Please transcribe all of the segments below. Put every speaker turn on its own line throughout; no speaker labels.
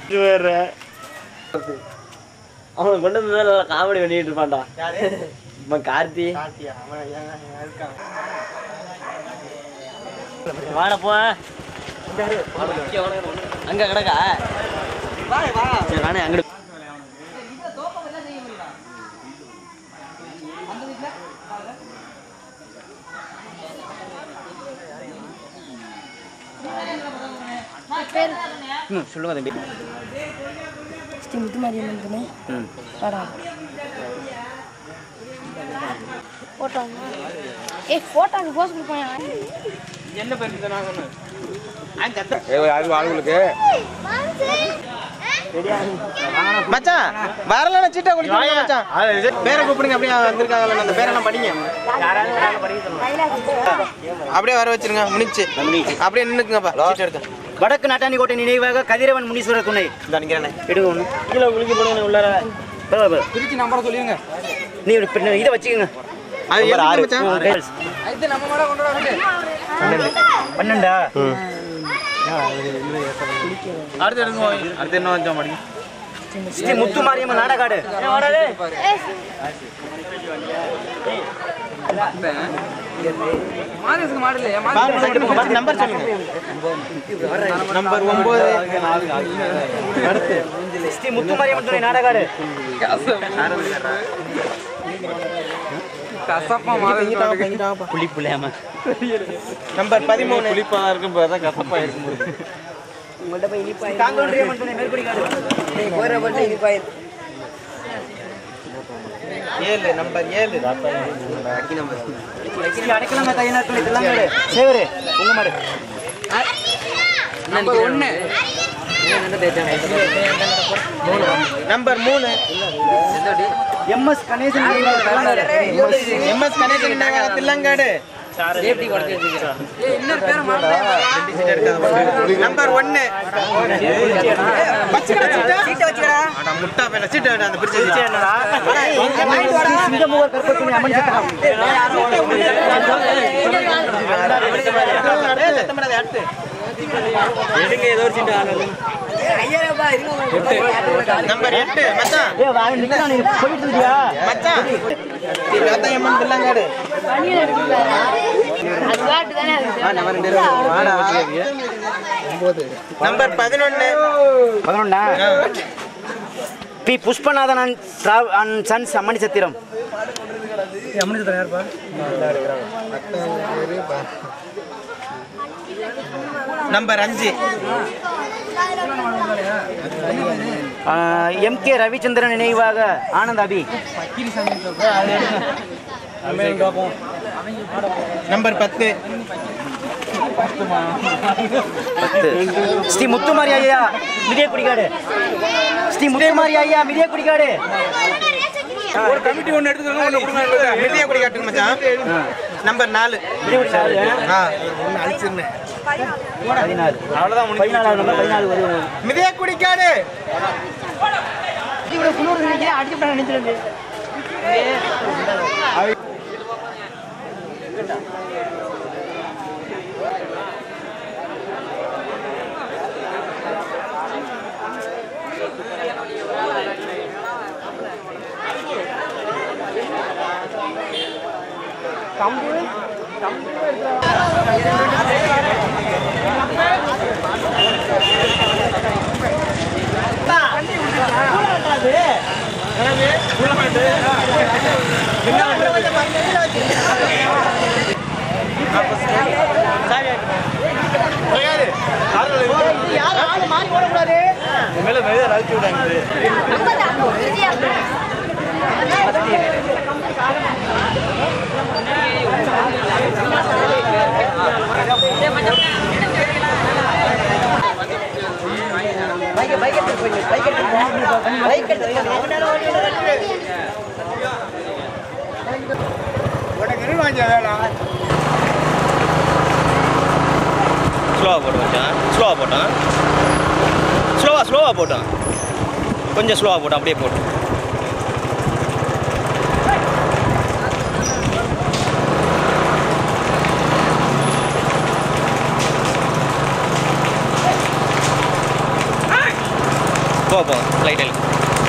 வேற அவன் கொண்டு வந்து நல்லா காமெடி பண்ணிட்டு இருப்பான்டா இவன் கார்த்தி வாட போ அங்க கிடக்கா சரி நானே அங்கிட்டு ம் சொல்லுங்க தம்பி
ஸ்ரீ முத்துமாரியம்மன் துணை
ம்
படம் போட்டாங்க ஏய் போட்டாங்க போஸ் கொடுப்பாங்க
என்ன பேர் நான்
அது ஆளுங்களுக்கு மச்சான் வரலன்னா சீட்டா குளிக்க மச்சான் பேரை கூப்பிடுங்க அப்படியே வந்திருக்காங்கல்ல அந்த பேரெல்லாம் படிங்க அப்படியே வர வச்சிருங்க முடிச்சு அப்படியே நின்னுக்குங்கப்பா சீட் எடுத்து
வடக்கு நாட்டாணி கோட்டை நினைவாக கதிரவன் முனீஸ்வரர் துணை
இந்த நிக்கிறேனே
எடுங்க ஒன்று கீழே குளிக்க போடுங்க உள்ளார போ, போ.
திருச்சி நம்பரை சொல்லிருங்க
நீ ஒரு பின்ன இதை வச்சுக்கோங்க
அது
நம்பர் ஆறு.
எதுக்கு மச்சான்?
உன் கையில். பன்னெண்டு பன்னெண்டா
அடுத்து எடுங்க அடுத்து என்ன வச்சோம் படிங்க
ஸ்ரீ முத்து மாரியம்மன் நாடகாடு
நம்பர் சொல்லுங்க நம்பர் ஒன்பது
ஸ்ரீ முத்து மாரியம்மன் துணை நாடகாடு புளி புளியாம
நம்பர் பதிமூணு புளிப்பா இருக்கும் போது கசப்பா இருக்கும்
காங்கோன்றியம்மன் துணை மேற்குடிக்காடு
ஏழு நம்பர் ஏழு
ஸ்ரீ அடைக்கலாம தையனார் துணை தில்லாங்கேடு சேவரு உங்க மாடு
நம்பர் மூணு
எம்எஸ் கணேசன் நினைவாக தில்லாங்கேடு.
எம்எஸ் கணேசன் நகர் தில்லங்காடு நம்பர் ஒன்னு அட, முட்டா பேல சீட்டு வேண்டாம் அந்த பிரிச்சு வச்சு.
என்னடா? ஸ்ரீ சிங்கமுகர் கற்பத்துணை அம்மன் சத்திரம்
ஏய், சத்தம் போடாத, அடுத்து. நம்பர் எட்டு மச்சான்
ஏய் வாங்க நிக்கலாம் நீ போயிட்டு இருக்கியா
மச்சான் வேத்தையம்மன் தில்லங்காடு
அது பாட்டு தானே அது
நம்பர் பதினொன்னு
பதினொன்னா பி புஷ்பநாதன் அண்ட் டிராவ் and sons Ammani Chathiram
number அஞ்சு
எம் கே ரவிச்சந்திரன் நினைவாக ஆனந்த் அபி
நம்பர் பத்து
பத்து ஸ்ரீ முத்துமாரி ஐயா மிதிய குடிகாடு ஸ்ரீ முத்துமாரி ஐயா மிதிய குடிகாடு
ஒரு கமிட்டி ஒன்று எடுத்துக்கோங்க மிதிய குடி காட்டுங்க மச்சான் நம்பர் நாலு ஆ
பதினாலு
அவ்வளோதான்
பதினாலாவது நம்பர் பதினாலு வருது
மிதிய குடிக்காடு
ஸ்லோவாக போட்டு வச்சான் ஸ்லோவாக போட்டான் ஸ்லோவாக ஸ்லோவாக போட்டான் கொஞ்சம் ஸ்லோவாக போட்டான் அப்படியே போட்டு போ போ லைட் இழுங்க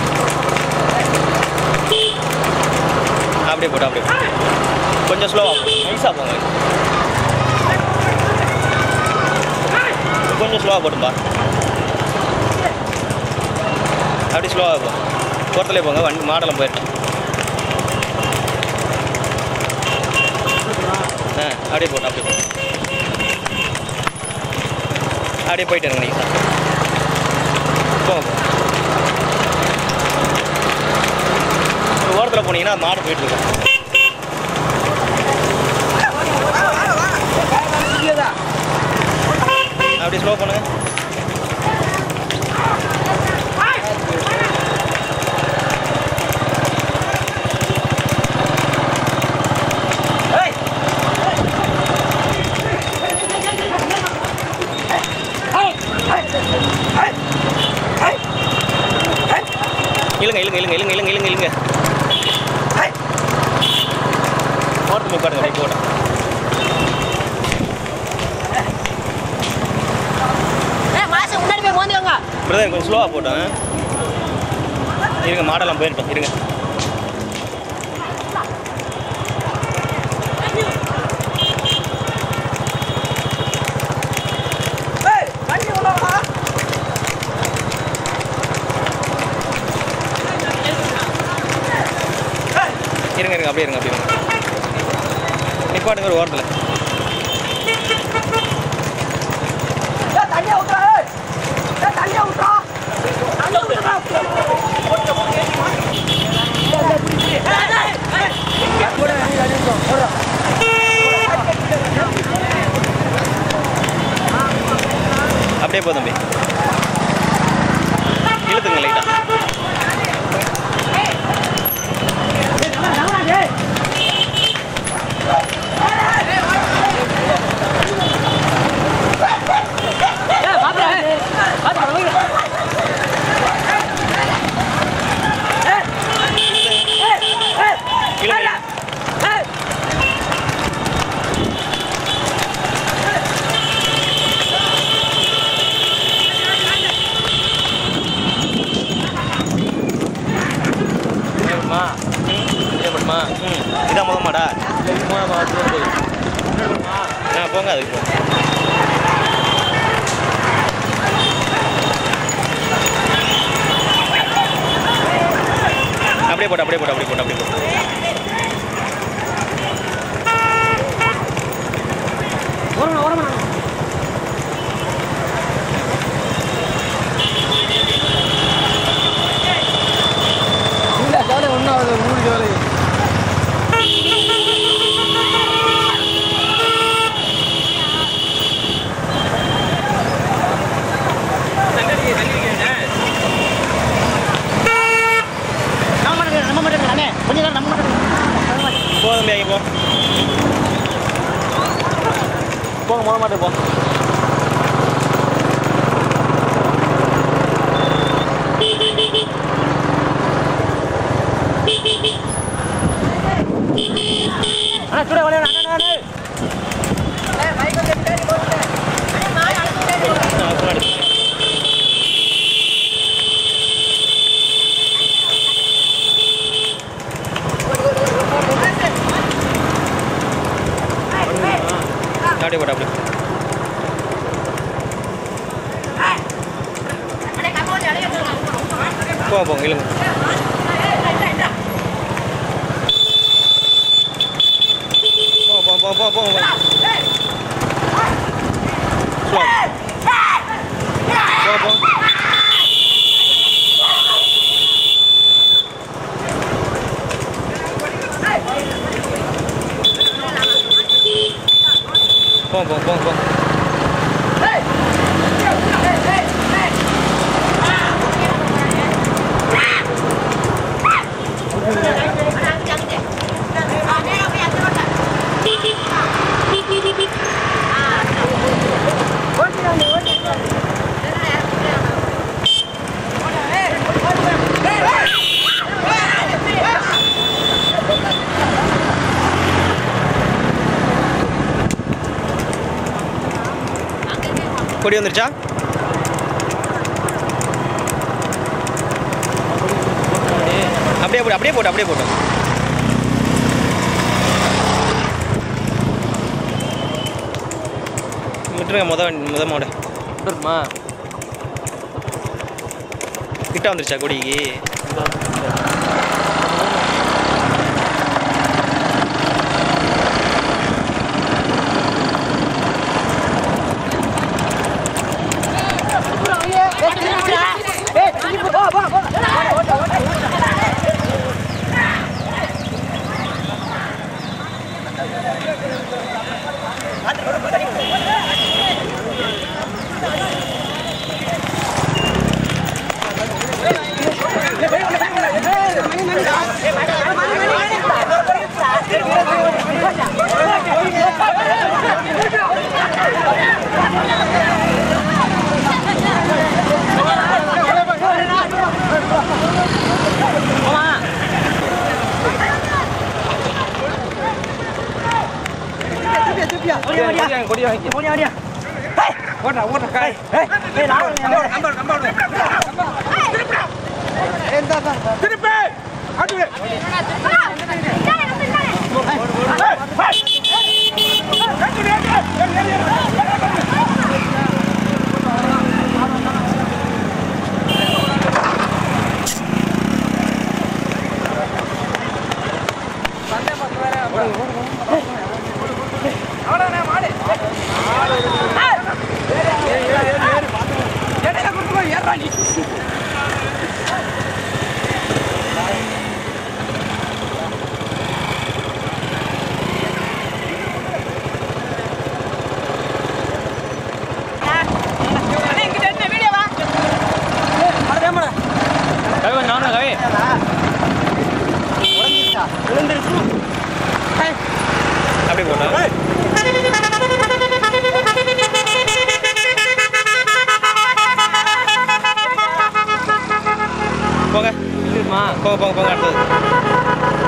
அப்படியே போட்டு அப்படியே போட்டு. கொஞ்சம் ஸ்லோவாக நைஸாக போங்க கொஞ்சம் ஸ்லோவாக போட்டும்பா அப்படி ஸ்லோவாக போ பொறுத்தலே போங்க வண்டி மாடலம் போயிட்டோம் ஆ அப்படியே போட்டு அப்படியே போட்டு அப்படியே போயிட்டு இருங்க நீங்கள் போங்க போங்க ஒரு ஓரத்தில் போனீங்கன்னா மாடு போயிட்டு இருக்கும் அப்படி ஸ்லோ பண்ணுங்க இழுங்க இழுங்க இழுங்க இழுங்க இழுங்க இழுங்க இழுங்க ஓரத்தில் உட்காருங்க அப்படியே போட்டோம்
மாசம் முன்னாடி போய் மோந்துக்கோங்க
பிரதர் கொஞ்சம் ஸ்லோவாக போட்டோம் இருங்க மாடலாம் போயிருட்டோம் இருங்க இருங்க இருங்க அப்படியே இருங்க அப்படியே இருங்க நிப்பாட்டுங்க ஒரு ஓரத்தில் அப்படியே போ தம்பி இழுத்துங்க லைட்டாக இழுங்க ஏற்படுமா ம் ஏற்படுமா ம் இதான் முத மாடா ஆ போங்க அதுக்கு போங்க அப்படியே போட்டு அப்படியே போட்டு அப்படியே போட்டு அப்படியே போட்டு
நம்ம மட்டும் நம்ம மட்டும் அண்ணே கொஞ்ச நேரம் நம்ம மட்டும்
போ தம்பி அங்கே போ போங்க முத மாட்டு போ
அண்ணா சுட வளைய அண்ணா அண்ணா
ஆ, முன்னாடி. அப்படியே போட்டு அப்படியே போங்க போங்க இழுங்க போங்க போங்க போங்க போங்க போங்க Slow. போங்க போங்க போங்க போங்க போங்க போங்க கொடி வந்துருச்சா போடு அப்படியே போட்டு அப்படியே போட்டு விட்டுருங்க முத வண்டி- முத மாடு
வருமா
கிட்ட வந்துருச்சா கொடிக்கு கவி கொஞ்சம் நானும் கவி அப்படியே போட்டா போங்க போங்க போங்க போங்க அடுத்தது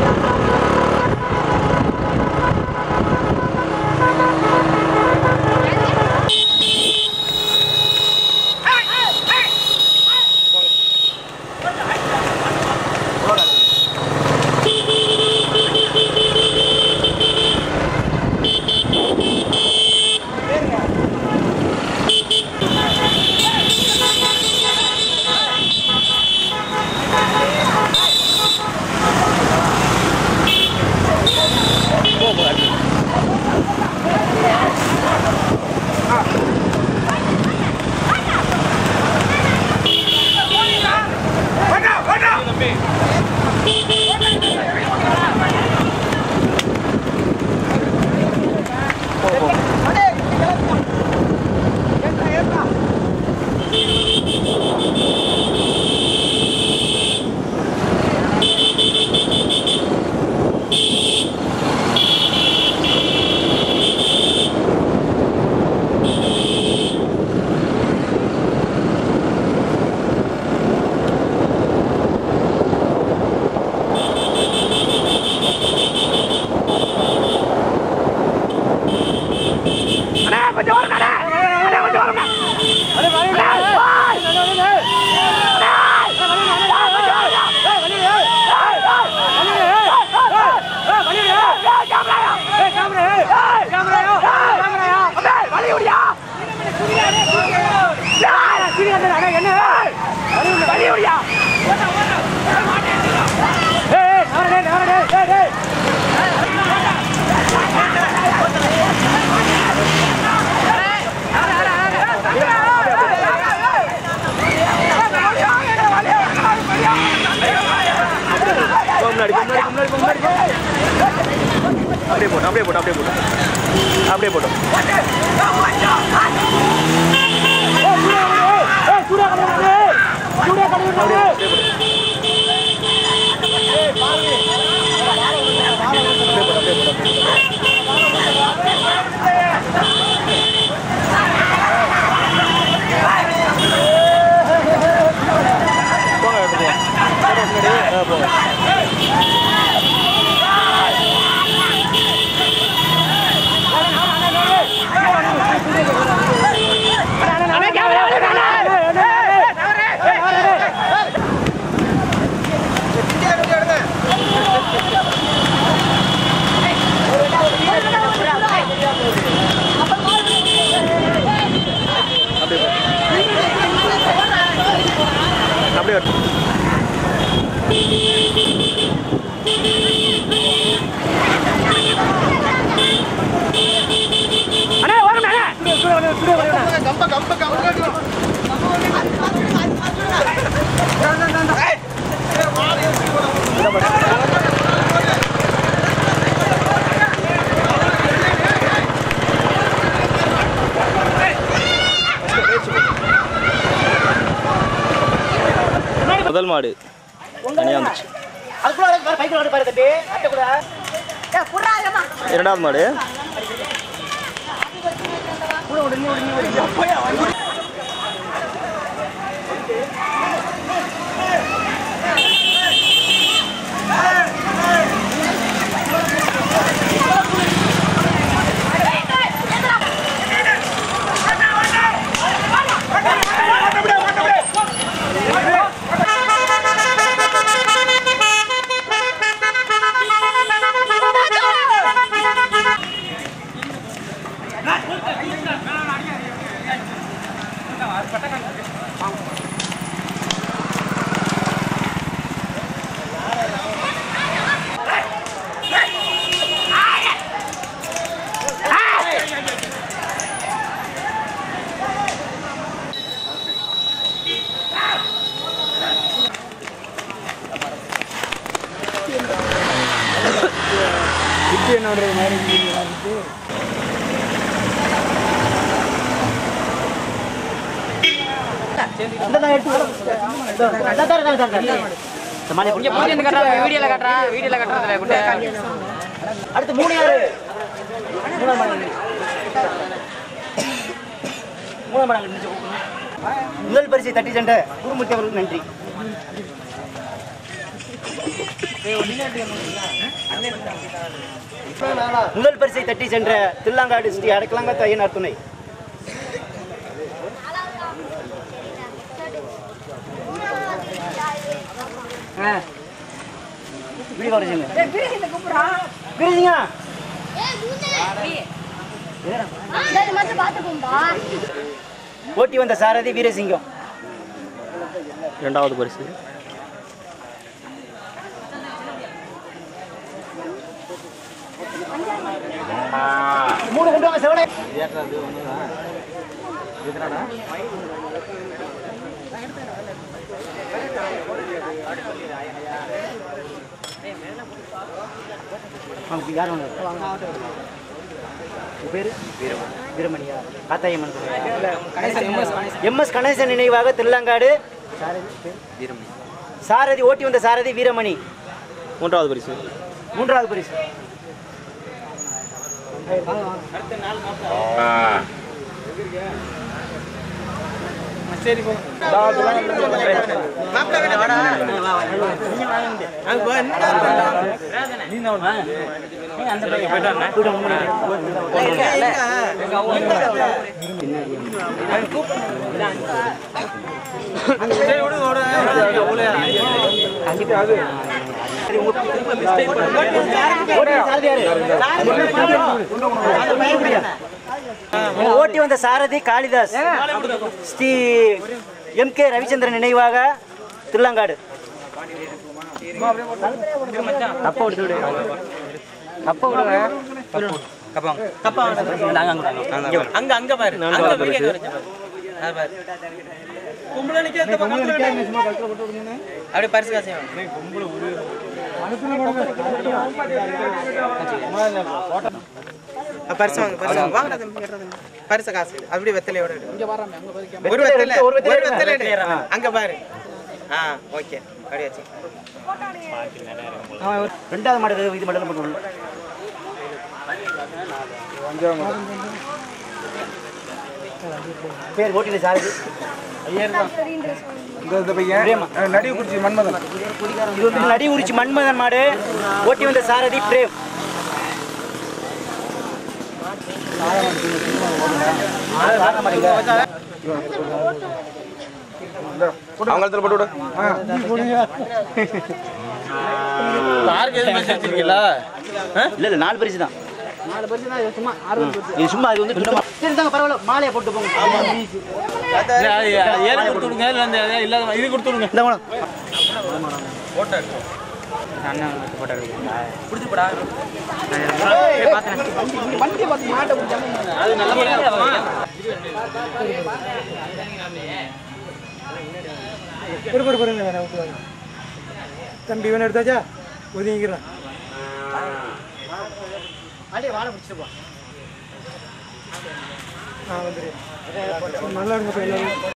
போ போ அடுத்தது போ முன்னாடி போ முன்னாடி போ முன்னாடி போ முன்னாடி போ. அப்படியே போட்டு அப்படியே போட்டு அப்படியே போட்டு அப்படியே போட்டு போங்க எடுத்து போங்க முன்னாடி ஆ, போங்க அப்படியே எடுத்து. முதல் மாடு தனியாக வந்துச்சு
அதுக்குள்ள பாரு பைக்கில் பாரு தம்பி அட்டை கூட
இரண்டாவது மாடு
இந்த தான் எடுத்து இதோ, இதோ, தரேன், தரேன், தரேன், தரேன். இந்த மாலையை கொடுங்க.
வீடியோல காட்டுறேன் வீடியோல காட்டுறதுல குட்டை
அடுத்து மூணு யாரு மூணாம் மாடு மூணாம் மாடு அங்க நிறுத்தி கொடுக்கணும். முதல் பரிசை தட்டி சென்ற குருமூர்த்தி அவர்களுக்கு நன்றி முதல் பரிசை தட்டி சென்ற தில்லாங்காடு ஸ்ரீ அடக்கலாங்கத்து ஐயனார் துணை வீடியோ வரைஞ்சுங்க பிரிஞ்சுங்க ஓட்டி வந்த சாரதி வீரசிங்கம்
இரண்டாவது பரிசு
மூணு கொண்டு வாங்க செவனே நமக்கு யார் ஒன்று பேர் வீரமணியா காத்தாயம்மன் எம்எஸ் கணேசன் நினைவாக திருலங்காடு சாரதி ஓட்டி வந்த சாரதி வீரமணி
மூன்றாவது பரிசு
மூன்றாவது பரிசு ஓட்டி வந்த சாரதி காளிதாஸ் ஸ்ரீ எம் கே ரவிச்சந்திரன் நினைவாக திருலங்காடு அப்பா விட்டு விடு அப்பா விடுங்க
அங்க அங்க பாரு அங்க போய் கேட்க வச்சேன் பாரு. அது பாரு கும்பல நிக்க அப்படியே பரிசு காசு பரிசு வாங்க பரிசு வாங்க வாங்கடா தம்பி கேட்றா தம்பி பரிசு காசு அப்படியே வெத்தலையோட எடு. ஒரு வெத்தலை
ஒரு வெத்தலை
ஒரு வெத்தலை எடு.
ஆ.
அங்க பாரு ஆ ஓகே அப்படியே வச்சு
ரெண்டாவது மாடு இது மட்டும் போட்டு பேர் ஓட்டின சாரதி
நடிவுக்குறிச்சி மன்மதன்
இது வந்து நடி உரிச்சி மன்மதன் மாடு ஓட்டி வந்த சாரதி பிரேம்
அவங்களத்துல போட்டு விடு
இல்ல இல்ல நாலு பரிசு தான் இது சும்மா அது வந்து துண்டமா சரி தாங்க பரவாயில்ல மாலையை போட்டு போங்க
ஏழு கொடுத்து விடுங்க இல்லை அந்த இல்லாத இது கொடுத்து விடுங்க
இந்த மேடம்
அண்ணன் போட்டோ எடுக்கிறீங்களா பிடிச்சி போடா அது நல்ல
பொறு பொறு பொறுங்க வேணா விட்டுவாங்க தம்பி இவனை எடுத்தாச்சா ஒதுங்கிக்கிறேன்
அப்படியே வாழை பிடிச்சிட்டு போ
ஆ வந்துடு நல்லா இருங்க எல்லாரும்